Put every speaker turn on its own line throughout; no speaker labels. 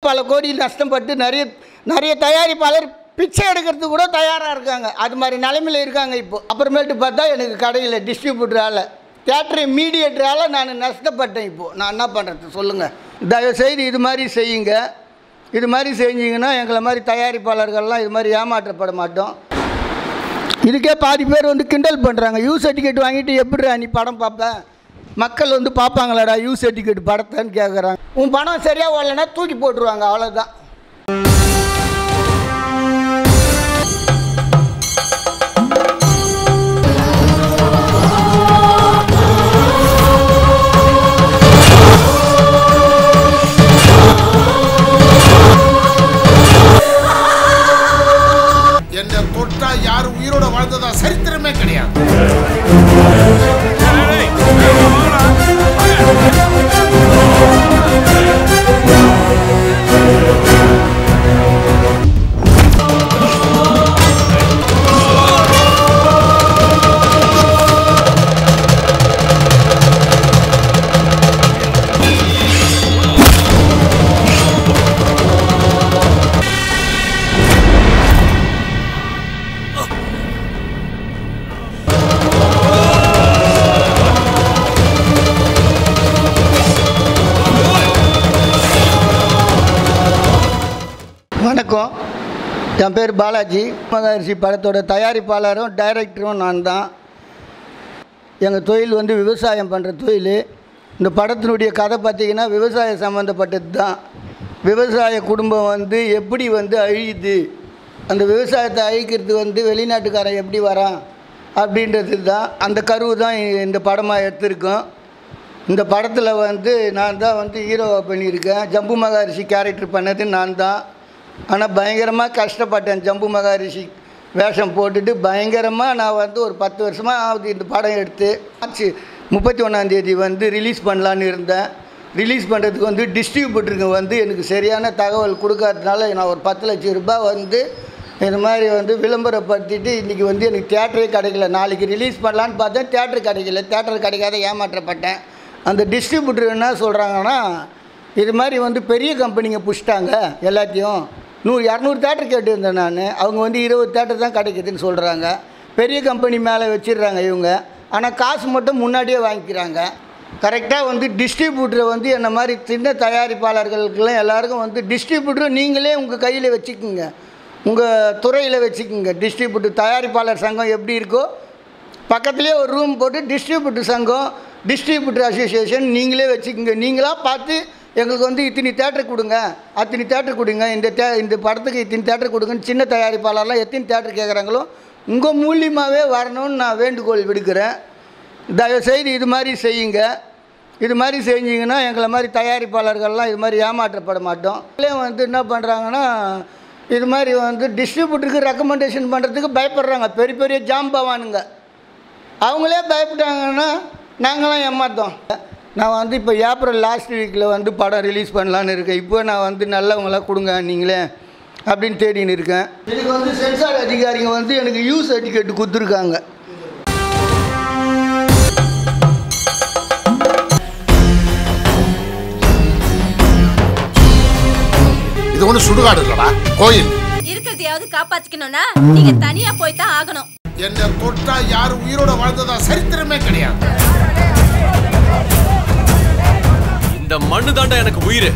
பல கோடி நஷ்டப்பட்டு நிறைய நிறைய தயாரிப்பாளர் பிச்சை எடுக்கிறதுக்கு கூட தயாராக இருக்காங்க அது மாதிரி நிலைமையில் இருக்காங்க இப்போ அப்புறமேட்டு பார்த்தா எனக்கு கடையில் டிஸ்ட்ரிபியூட்டரால் தேட்டரு மீடியேட்டரால் நான் நஷ்டப்பட்டேன் இப்போது நான் என்ன பண்ணுறது சொல்லுங்கள் தயவுசெய்து இது மாதிரி செய்யுங்க இது மாதிரி செஞ்சீங்கன்னா எங்களை மாதிரி தயாரிப்பாளர்கள்லாம் இது மாதிரி ஏமாற்றப்பட மாட்டோம் இதுக்கே பாதி பேர் வந்து கிண்டல் பண்ணுறாங்க யூ சர்டிஃபிகேட் வாங்கிட்டு எப்படிடா நீ படம் பார்ப்ப மக்கள் வந்து பார்ப்பாங்களாடா யூ சர்டிஃபிகேட் படத்தைன்னு கேட்குறாங்க உன் படம் சரியாக வரலன்னா தூக்கி போட்டுருவாங்க அவ்வளோதான்
என்ன தொட்டா யாரும் உயிரோட வாழ்ந்ததா சரித்திரமே கிடையாது
வணக்கம் என் பேர் பாலாஜி மகரிஷி படத்தோட தயாரிப்பாளரும் டைரக்டரும் நான் தான் எங்கள் தொழில் வந்து விவசாயம் பண்ணுற தொழில் இந்த படத்தினுடைய கதை பார்த்திங்கன்னா விவசாயம் சம்மந்தப்பட்டது தான் விவசாய குடும்பம் வந்து எப்படி வந்து அழியுது அந்த விவசாயத்தை அழிக்கிறது வந்து வெளிநாட்டுக்காரன் எப்படி வரான் அப்படின்றது தான் அந்த கருவு தான் இந்த படமாக எடுத்திருக்கோம் இந்த படத்தில் வந்து நான் தான் வந்து ஹீரோவாக பண்ணியிருக்கேன் ஜம்பு மகாரிஷி கேரக்டர் பண்ணது நான் தான் ஆனால் பயங்கரமாக கஷ்டப்பட்டேன் ஜம்பு மகாரிஷி வேஷம் போட்டுட்டு பயங்கரமாக நான் வந்து ஒரு பத்து வருஷமாக ஆகுது இந்த படம் எடுத்து மார்ச் முப்பத்தி ஒன்றாந்தேதி வந்து ரிலீஸ் பண்ணலான்னு இருந்தேன் ரிலீஸ் பண்ணுறதுக்கு வந்து டிஸ்ட்ரிபியூட்டருங்க வந்து எனக்கு சரியான தகவல் கொடுக்காததுனால நான் ஒரு பத்து லட்சம் ரூபாய் வந்து இந்த மாதிரி வந்து விளம்பரப்படுத்திட்டு இன்றைக்கி வந்து எனக்கு தேட்டரே கிடைக்கல நாளைக்கு ரிலீஸ் பண்ணலான்னு பார்த்தேன் தேட்டர் கிடைக்கல தேட்டர் கிடைக்காத ஏமாற்றப்பட்டேன் அந்த டிஸ்ட்ரிபியூட்டர் என்ன சொல்கிறாங்கன்னா இது மாதிரி வந்து பெரிய கம்பெனிங்க புஷ்ட்டாங்க எல்லாத்தையும் நூறு இரநூறு தேட்டர் கேட்டுருந்தேன் நான் அவங்க வந்து இருபது தேட்டர் தான் கிடைக்குதுன்னு சொல்கிறாங்க பெரிய கம்பெனி மேலே வச்சிடுறாங்க இவங்க ஆனால் காசு மட்டும் முன்னாடியே வாங்கிக்கிறாங்க கரெக்டாக வந்து டிஸ்ட்ரிபியூட்டரை வந்து என்ன மாதிரி சின்ன தயாரிப்பாளர்களுக்கெல்லாம் எல்லாருக்கும் வந்து டிஸ்ட்ரிபியூட்டர் நீங்களே உங்கள் கையில் வச்சுக்கோங்க உங்கள் துறையில் வச்சுக்கோங்க டிஸ்ட்ரிபியூட்டர் தயாரிப்பாளர் சங்கம் எப்படி இருக்கோ பக்கத்துலேயே ஒரு ரூம் போட்டு டிஸ்ட்ரிபியூட்டர் சங்கம் டிஸ்ட்ரிபியூட்டர் அசோசியேஷன் நீங்களே வச்சுக்கோங்க நீங்களாக பார்த்து எங்களுக்கு வந்து இத்தனை தேட்டர் கொடுங்க அத்தனை தேட்டர் கொடுங்க இந்த தே இந்த படத்துக்கு இத்தனை தேட்டர் கொடுங்கன்னு சின்ன தயாரிப்பாளர்லாம் எத்தனை தேட்டர் கேட்குறாங்களோ உங்கள் மூலியமாகவே வரணும்னு நான் வேண்டுகோள் விடுக்கிறேன் தயவுசெய்து இது மாதிரி செய்யுங்க இது மாதிரி செஞ்சீங்கன்னா எங்களை மாதிரி தயாரிப்பாளர்கள்லாம் இது மாதிரி ஏமாற்றப்பட மாட்டோம் இதுலேயும் வந்து என்ன பண்ணுறாங்கன்னா இது மாதிரி வந்து டிஸ்ட்ரிபியூட்டருக்கு ரெக்கமெண்டேஷன் பண்ணுறதுக்கு பயப்படுறாங்க பெரிய பெரிய ஜாம்பவானுங்க அவங்களே பயப்பட்டாங்கன்னா நாங்களாம் ஏமாத்தோம் நான் வந்து இப்போ ஏப்ரல் லாஸ்ட் வீக்கில் வந்து படம் ரிலீஸ் பண்ணலான்னு இருக்கேன் இப்போ நான் வந்து நல்லவங்களாம் கொடுங்க நீங்களே அப்படின்னு தேடின்னு இருக்கேன் இதுக்கு வந்து சென்சார் அதிகாரிங்க வந்து எனக்கு யூ சர்டிஃபிகேட் கொடுத்துருக்காங்க
இது ஒண்ணு சுடுகாடு இல்லடா கோயில்
இருக்கிறதையாவது காப்பாத்திக்கணும்னா நீங்க தனியா போய் தான் ஆகணும்
என்ன தொட்டா யாரும் உயிரோட வாழ்ந்ததா சரித்திரமே கிடையாது
இந்த மண்ணு தாண்டா எனக்கு உயிர்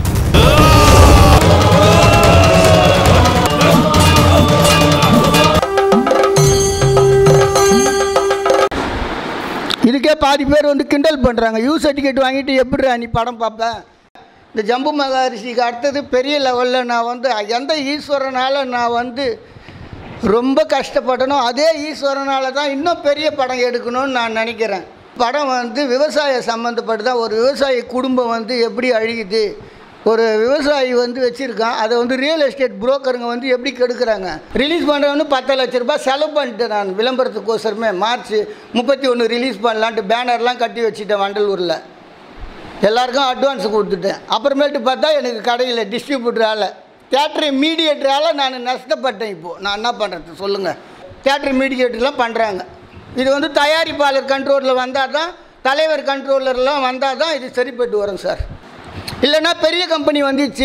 இதுக்கே பாதி பேர் வந்து கிண்டல் பண்ணுறாங்க யூ சர்டிஃபிகேட் வாங்கிட்டு எப்படிடா நீ படம் பார்ப்ப இந்த ஜம்பு மகாரிஷிக்கு அடுத்தது பெரிய லெவலில் நான் வந்து எந்த ஈஸ்வரனால் நான் வந்து ரொம்ப கஷ்டப்பட்டனோ அதே ஈஸ்வரனால தான் இன்னும் பெரிய படம் எடுக்கணும்னு நான் நினைக்கிறேன் படம் வந்து விவசாய சம்மந்தப்பட்டு தான் ஒரு விவசாய குடும்பம் வந்து எப்படி அழியுது ஒரு விவசாயி வந்து வச்சுருக்கான் அதை வந்து ரியல் எஸ்டேட் புரோக்கருங்க வந்து எப்படி கெடுக்குறாங்க ரிலீஸ் பண்ணுறவனு பத்து லட்ச ரூபாய் செலவு பண்ணிட்டேன் நான் விளம்பரத்துக்கோசரமே மார்ச் முப்பத்தி ஒன்று ரிலீஸ் பண்ணலான்ட்டு பேனர்லாம் கட்டி வச்சுட்டேன் வண்டலூரில் எல்லாருக்கும் அட்வான்ஸ் கொடுத்துட்டேன் அப்புறமேட்டு பார்த்தா எனக்கு கடையில் டிஸ்ட்ரிபியூட்டரால் தேட்டரு மீடியேட்டரால் நான் நஷ்டப்பட்டேன் இப்போது நான் என்ன பண்ணுறது சொல்லுங்கள் தேட்டர் மீடியேட்டர்லாம் பண்ணுறாங்க இது வந்து தயாரிப்பாளர் கண்ட்ரோலில் வந்தால் தான் தலைவர் கண்ட்ரோலர்லாம் வந்தால் தான் இது சரிப்பட்டு வரும் சார் இல்லைன்னா பெரிய கம்பெனி வந்துச்சு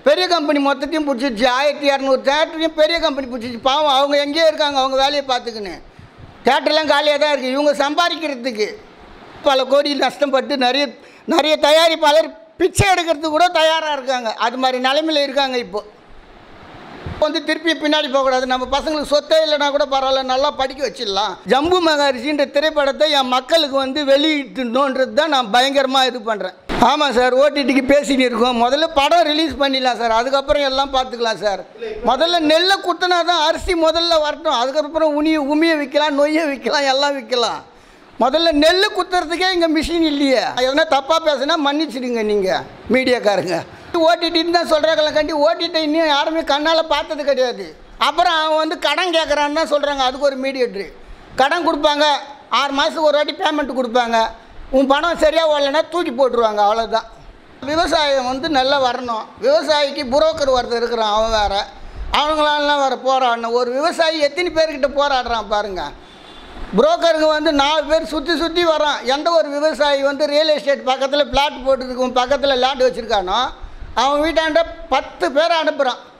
பெரிய கம்பெனி மொத்தத்தையும் பிடிச்சிருச்சு ஆயிரத்தி இரநூறு தேட்டரையும் பெரிய கம்பெனி பிடிச்சிச்சு பாவம் அவங்க எங்கேயோ இருக்காங்க அவங்க வேலையை பார்த்துக்கின்னு தேட்டர்லாம் காலியாக தான் இருக்குது இவங்க சம்பாதிக்கிறதுக்கு பல கோடி நஷ்டப்பட்டு நிறைய நிறைய தயாரிப்பாளர் பிச்சை எடுக்கிறதுக்கு கூட தயாராக இருக்காங்க அது மாதிரி நிலைமையில் இருக்காங்க இப்போ வந்து திருப்பி பின்னாடி போகக்கூடாது நம்ம பசங்களுக்கு சொத்தே இல்லைனா கூட பரவாயில்ல நல்லா படிக்க வச்சிடலாம் ஜம்பு மகரிஷின்ற திரைப்படத்தை என் மக்களுக்கு வந்து வெளியிட்டணுன்றது தான் நான் பயங்கரமாக இது பண்ணுறேன் ஆமாம் சார் ஓடிடிக்கு பேசின்னு இருக்கோம் முதல்ல படம் ரிலீஸ் பண்ணிடலாம் சார் அதுக்கப்புறம் எல்லாம் பார்த்துக்கலாம் சார் முதல்ல நெல்லை குத்தினா தான் அரிசி முதல்ல வரட்டும் அதுக்கப்புறம் உனிய உமியை விற்கலாம் நொய்யை விற்கலாம் எல்லாம் விற்கலாம் முதல்ல நெல் குத்துறதுக்கே இங்கே மிஷின் இல்லையே எதனா தப்பாக பேசுனா மன்னிச்சிடுங்க நீங்கள் மீடியாக்காரங்க ஓட்டிட்டின்னு தான் சொல்கிறாங்களே கண்டி ஓட்டிட்ட இன்னும் யாருமே கண்ணால் பார்த்தது கிடையாது அப்புறம் அவன் வந்து கடன் கேட்குறான்னு தான் சொல்கிறாங்க அதுக்கு ஒரு மீடியேட்ரு கடன் கொடுப்பாங்க ஆறு மாதத்துக்கு ஒரு வாட்டி பேமெண்ட் கொடுப்பாங்க உன் பணம் சரியாக வரலைன்னா தூக்கி போட்டுருவாங்க அவ்வளோதான் விவசாயம் வந்து நல்லா வரணும் விவசாயிக்கு புரோக்கர் ஒருத்தர் இருக்கிறான் அவன் வேறு அவங்களாலாம் வேறு போராடணும் ஒரு விவசாயி எத்தனை பேர்கிட்ட போராடுறான் பாருங்கள் புரோக்கருங்க வந்து நாலு பேர் சுற்றி சுற்றி வரான் எந்த ஒரு விவசாயி வந்து ரியல் எஸ்டேட் பக்கத்தில் பிளாட் போட்டுருக்கும் பக்கத்தில் லேண்ட் வச்சுருக்கானோ அவன் வீட்டாண்ட பத்து பேரை அனுப்புகிறான்